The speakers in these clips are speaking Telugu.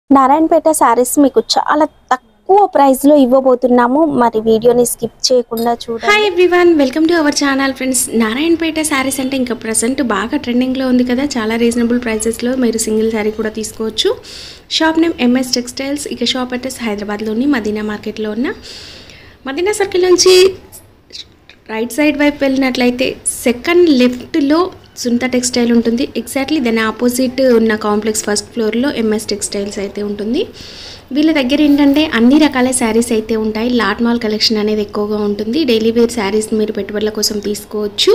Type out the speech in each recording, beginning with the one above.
నారాయణపేట శారీస్ మీకు చాలా తక్కువ ప్రైస్ లో ఇవ్వబోతున్నాము మరి వీడియోని స్కిప్ చేయకుండా చూడండి hi everyone welcome to our channel friends Narayanpet saris అంటే ఇంకా ప్రజెంట్ బాగా ట్రెండింగ్లో ఉంది కదా చాలా రీజనబుల్ ప్రైసెస్లో మీరు సింగిల్ శారీ కూడా తీసుకోవచ్చు షాప్ నేమ్ ఎంఎస్ టెక్స్టైల్స్ ఇక షాప్ అడ్రస్ హైదరాబాద్లోని మదీనా మార్కెట్లో ఉన్న మదీనా సర్కిల్ నుంచి రైట్ సైడ్ వైపు వెళ్ళినట్లయితే సెకండ్ లెఫ్ట్లో సుంత టెక్స్టైల్ ఉంటుంది ఎగ్జాక్ట్లీ దాని ఆపోజిట్ ఉన్న కాంప్లెక్స్ ఫస్ట్ ఫ్లోర్లో ఎంఎస్ టెక్స్టైల్స్ అయితే ఉంటుంది వీళ్ళ దగ్గర ఏంటంటే అన్ని రకాల శారీస్ అయితే ఉంటాయి లాట్ మాల్ కలెక్షన్ అనేది ఎక్కువగా ఉంటుంది డైలీ వేర్ శారీస్ మీరు పెట్టుబడుల కోసం తీసుకోవచ్చు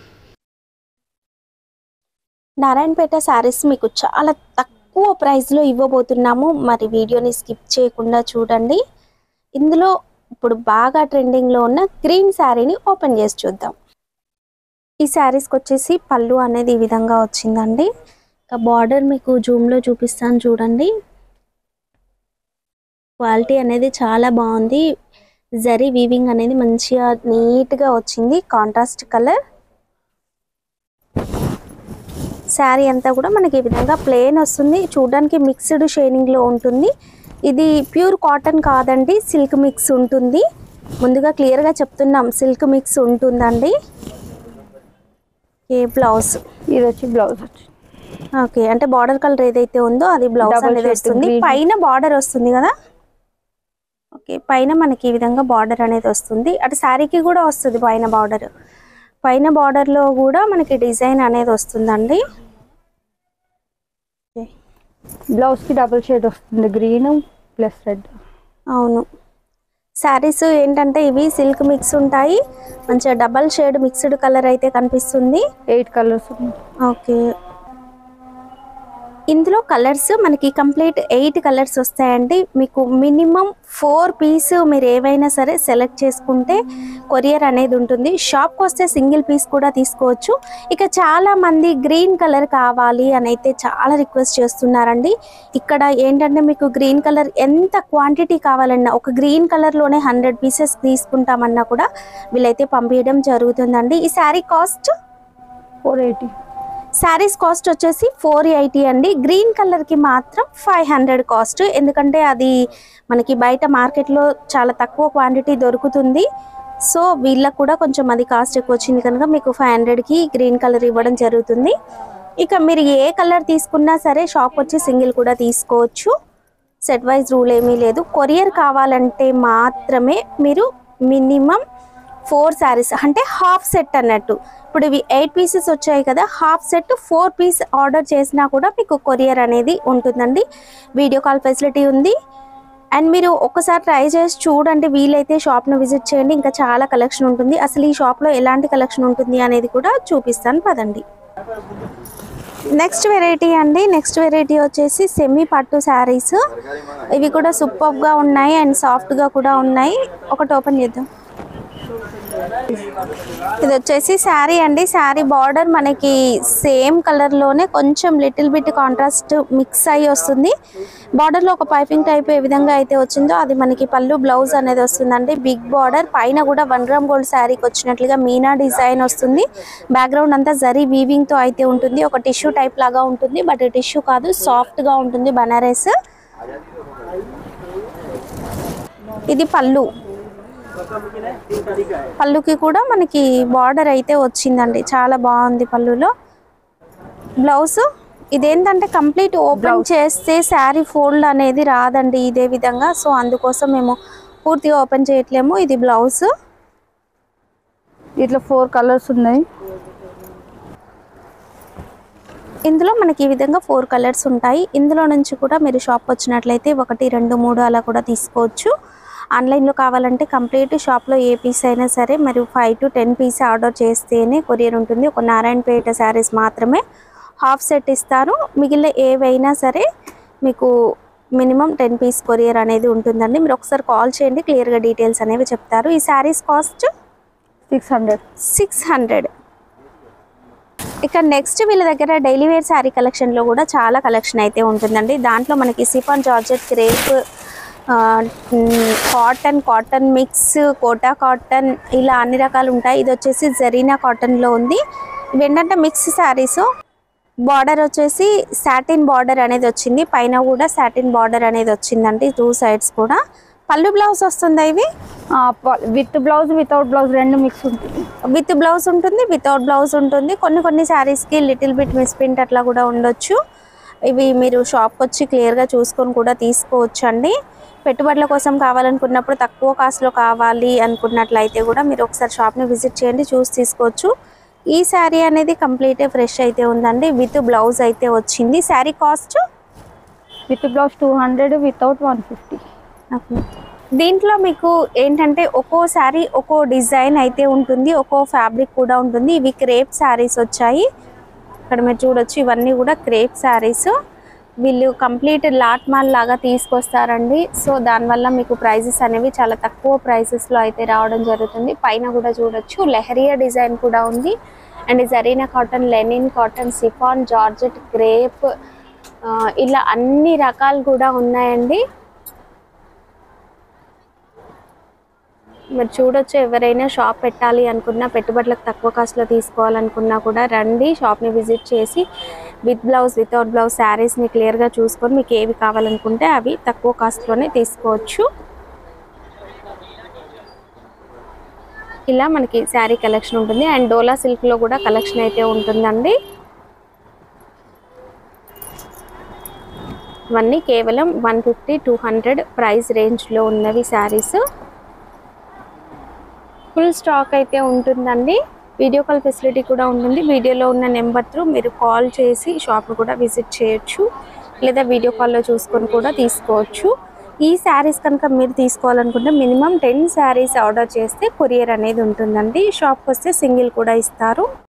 నారాయణపేట శారీస్ మీకు చాలా తక్కువ ప్రైస్ లో ఇవ్వబోతున్నాము మరి వీడియోని స్కిప్ చేయకుండా చూడండి ఇందులో ఇప్పుడు బాగా ట్రెండింగ్ లో ఉన్న గ్రీన్ శారీని ఓపెన్ చేసి చూద్దాం ఈ శారీస్కి వచ్చేసి పళ్ళు అనేది ఈ విధంగా వచ్చిందండి ఇంకా బార్డర్ మీకు జూమ్ లో చూపిస్తాను చూడండి క్వాలిటీ అనేది చాలా బాగుంది జరీ వీవింగ్ అనేది మంచిగా నీట్గా వచ్చింది కాంట్రాస్ట్ కలర్ శారీ అంతా కూడా మనకి ఈ విధంగా ప్లెయిన్ వస్తుంది చూడడానికి మిక్స్డ్ షైనింగ్లో ఉంటుంది ఇది ప్యూర్ కాటన్ కాదండి సిల్క్ మిక్స్ ఉంటుంది ముందుగా క్లియర్గా చెప్తున్నాం సిల్క్ మిక్స్ ఉంటుందండి ఏ బ్లౌజ్ ఇది వచ్చి బ్లౌజ్ వచ్చి ఓకే అంటే బార్డర్ కలర్ ఏదైతే ఉందో అది బ్లౌజ్ Double అనేది shade వస్తుంది green. పైన బార్డర్ వస్తుంది కదా ఓకే పైన మనకి ఈ విధంగా బార్డర్ అనేది వస్తుంది అటు శారీకి కూడా వస్తుంది పైన బార్డర్ పైన border లో కూడా మనకి డిజైన్ అనేది వస్తుందండి బ్లౌజ్ కి డబుల్ షేడ్ వస్తుంది గ్రీన్ ప్లస్ రెడ్ అవును శారీస్ ఏంటంటే ఇవి సిల్క్ మిక్స్ ఉంటాయి మంచిగా డబల్ షేడ్ మిక్స్డ్ కలర్ అయితే కనిపిస్తుంది ఎయిట్ కలర్స్ ఉన్నాయి ఓకే ఇందులో కలర్స్ మనకి కంప్లీట్ ఎయిట్ కలర్స్ వస్తాయండి మీకు మినిమం ఫోర్ పీస్ మీరు ఏవైనా సరే సెలెక్ట్ చేసుకుంటే కొరియర్ అనేది ఉంటుంది షాప్కి వస్తే సింగిల్ పీస్ కూడా తీసుకోవచ్చు ఇక చాలా మంది గ్రీన్ కలర్ కావాలి అని అయితే చాలా రిక్వెస్ట్ చేస్తున్నారండి ఇక్కడ ఏంటంటే మీకు గ్రీన్ కలర్ ఎంత క్వాంటిటీ కావాలన్నా ఒక గ్రీన్ కలర్లోనే హండ్రెడ్ పీసెస్ తీసుకుంటామన్నా కూడా వీళ్ళైతే పంపించడం జరుగుతుందండి ఈ sari cost four eighty saris cost వచ్చేసి ఫోర్ ఎయిటీ అండి గ్రీన్ కలర్కి మాత్రం ఫైవ్ హండ్రెడ్ కాస్ట్ ఎందుకంటే అది మనకి బయట మార్కెట్లో చాలా తక్కువ క్వాంటిటీ దొరుకుతుంది సో వీళ్ళకు కూడా కొంచెం అది కాస్ట్ ఎక్కువ వచ్చింది కనుక మీకు ఫైవ్ హండ్రెడ్కి గ్రీన్ కలర్ ఇవ్వడం జరుగుతుంది ఇక మీరు ఏ కలర్ తీసుకున్నా సరే షాప్ వచ్చి సింగిల్ కూడా తీసుకోవచ్చు సెట్ వైజ్ రూల్ ఏమీ లేదు కొరియర్ కావాలంటే మాత్రమే మీరు మినిమం ఫోర్ శారీస్ అంటే హాఫ్ సెట్ అన్నట్టు ఇప్పుడు ఇవి ఎయిట్ పీసెస్ వచ్చాయి కదా half set four piece order చేసినా కూడా మీకు కొరియర్ అనేది ఉంటుందండి వీడియో కాల్ ఫెసిలిటీ ఉంది అండ్ మీరు ఒక్కసారి ట్రై చేసి చూడండి వీలైతే షాప్ను విజిట్ చేయండి ఇంకా చాలా కలెక్షన్ ఉంటుంది అసలు ఈ షాప్లో ఎలాంటి కలెక్షన్ ఉంటుంది అనేది కూడా చూపిస్తాను పదండి నెక్స్ట్ వెరైటీ అండి నెక్స్ట్ వెరైటీ వచ్చేసి సెమీ పట్టు శారీస్ ఇవి కూడా సూపర్గా ఉన్నాయి అండ్ సాఫ్ట్గా కూడా ఉన్నాయి ఒకటి ఓపెన్ చేద్దాం ఇది వచ్చేసి శారీ అండి శారీ బార్డర్ మనకి సేమ్ కలర్లోనే కొంచెం లిటిల్ బిట్ కాంట్రాస్ట్ మిక్స్ అయ్యి వస్తుంది బార్డర్లో ఒక పైపింగ్ టైప్ ఏ విధంగా అయితే వచ్చిందో అది మనకి పళ్ళు బ్లౌజ్ అనేది వస్తుందండి బిగ్ బార్డర్ పైన కూడా వన్ గ్రామ్ గోల్డ్ శారీకి వచ్చినట్లుగా మీనా డిజైన్ వస్తుంది బ్యాక్గ్రౌండ్ అంతా జరీ వీవింగ్తో అయితే ఉంటుంది ఒక టిష్యూ టైప్ లాగా ఉంటుంది బట్ టిష్యూ కాదు సాఫ్ట్గా ఉంటుంది బనారస్ ఇది పళ్ళు పళ్ళుకి కూడా మనకి బార్డర్ అయితే వచ్చిందండి చాలా బాగుంది పళ్ళులో బ్లౌజ్ ఇదేంటంటే కంప్లీట్ ఓపెన్ చేస్తే శారీ ఫోల్డ్ అనేది రాదండి ఇదే విధంగా సో అందుకోసం మేము పూర్తిగా ఓపెన్ చేయట్లేము ఇది బ్లౌజ్ ఇట్లా ఫోర్ కలర్స్ ఉన్నాయి ఇందులో మనకి ఈ విధంగా ఫోర్ కలర్స్ ఉంటాయి ఇందులో నుంచి కూడా మీరు షాప్ వచ్చినట్లయితే ఒకటి రెండు మూడు అలా కూడా తీసుకోవచ్చు ఆన్లైన్లో కావాలంటే కంప్లీట్ షాప్లో ఏ పీస్ అయినా సరే మరి five to ten piece order చేస్తేనే కొరియర్ ఉంటుంది ఒక నారాయణపేట శారీస్ మాత్రమే హాఫ్ సెట్ ఇస్తారు మిగిలిన ఏవైనా సరే మీకు మినిమం టెన్ పీస్ కొరియర్ అనేది ఉంటుందండి మీరు ఒకసారి కాల్ చేయండి క్లియర్గా డీటెయిల్స్ అనేవి చెప్తారు ఈ saris cost six hundred six hundred ఇక నెక్స్ట్ వీళ్ళ దగ్గర డైలీ వేర్ శారీ కలెక్షన్లో కూడా చాలా కలెక్షన్ అయితే ఉంటుందండి దాంట్లో మనకి chiffon georgette crepe cotton cotton mix Kota cotton ఇలా అన్ని రకాలు ఉంటాయి ఇది వచ్చేసి జరీనా కాటన్లో ఉంది ఇవి ఏంటంటే మిక్స్ శారీస్ బార్డర్ వచ్చేసి సాటిన్ బార్డర్ అనేది వచ్చింది పైన కూడా సాటిన్ బార్డర్ అనేది వచ్చిందండి టూ సైడ్స్ కూడా పళ్ళు బ్లౌజ్ వస్తుందా ఇవి విత్ బ్లౌజ్ వితౌట్ బ్లౌజ్ రెండు మిక్స్ ఉంటుంది విత్ బ్లౌజ్ ఉంటుంది వితౌట్ బ్లౌజ్ ఉంటుంది కొన్ని కొన్ని శారీస్కి లిటిల్ బిట్ మిస్ప్రింట్ అట్లా కూడా ఉండొచ్చు ఇవి మీరు షాప్కి వచ్చి క్లియర్గా చూసుకొని కూడా తీసుకోవచ్చు అండి పెట్టుబడుల కోసం కావాలనుకున్నప్పుడు తక్కువ కాస్ట్లో కావాలి అనుకున్నట్లయితే కూడా మీరు ఒకసారి షాప్ని విజిట్ చేయండి చూసి తీసుకోవచ్చు ఈ శారీ అనేది కంప్లీట్ ఫ్రెష్ అయితే ఉందండి విత్ బ్లౌజ్ అయితే వచ్చింది sari cost with blouse two hundred without one fifty దీంట్లో మీకు ఏంటంటే ఒక్కో శారీ ఒక్కో డిజైన్ అయితే ఉంటుంది ఒక్కో ఫ్యాబ్రిక్ కూడా ఉంటుంది ఇవి క్రేప్ శారీస్ వచ్చాయి ఇక్కడ మీరు చూడొచ్చు ఇవన్నీ కూడా క్రేప్ శారీస్ వీళ్ళు కంప్లీట్ లాట్ మాల్ లాగా తీసుకొస్తారండి సో దానివల్ల మీకు ప్రైజెస్ అనేవి చాలా తక్కువ ప్రైసెస్లో అయితే రావడం జరుగుతుంది పైన కూడా చూడొచ్చు లెహరియా డిజైన్ కూడా ఉంది అండ్ జరీనా cotton linen cotton chiffon georgette crepe ఇలా అన్ని రకాలు కూడా ఉన్నాయండి మీరు చూడొచ్చు ఎవరైనా షాప్ పెట్టాలి అనుకున్నా పెట్టుబడులకు తక్కువ కాస్ట్లో తీసుకోవాలనుకున్నా కూడా రండి షాప్ని విజిట్ చేసి విత్ బ్లౌజ్ వితౌట్ బ్లౌజ్ శారీస్ని క్లియర్గా చూసుకొని మీకు ఏవి కావాలనుకుంటే అవి తక్కువ కాస్ట్లోనే తీసుకోవచ్చు ఇలా మనకి శారీ కలెక్షన్ ఉంటుంది అండ్ డోలా సిల్క్లో కూడా కలెక్షన్ అయితే ఉంటుందండి ఇవన్నీ కేవలం one fifty two hundred price రేంజ్లో ఉన్నవి శారీస్ ఫుల్ స్టాక్ అయితే ఉంటుందండి వీడియో కాల్ ఫెసిలిటీ కూడా ఉంటుంది వీడియోలో ఉన్న నెంబర్ త్రూ మీరు కాల్ చేసి షాప్ కూడా విజిట్ చేయొచ్చు లేదా వీడియో కాల్లో చూసుకొని కూడా తీసుకోవచ్చు ఈ శారీస్ కనుక మీరు తీసుకోవాలనుకుంటే మినిమం టెన్ శారీస్ ఆర్డర్ చేస్తే కొరియర్ అనేది ఉంటుందండి షాప్కి వస్తే సింగిల్ కూడా ఇస్తారు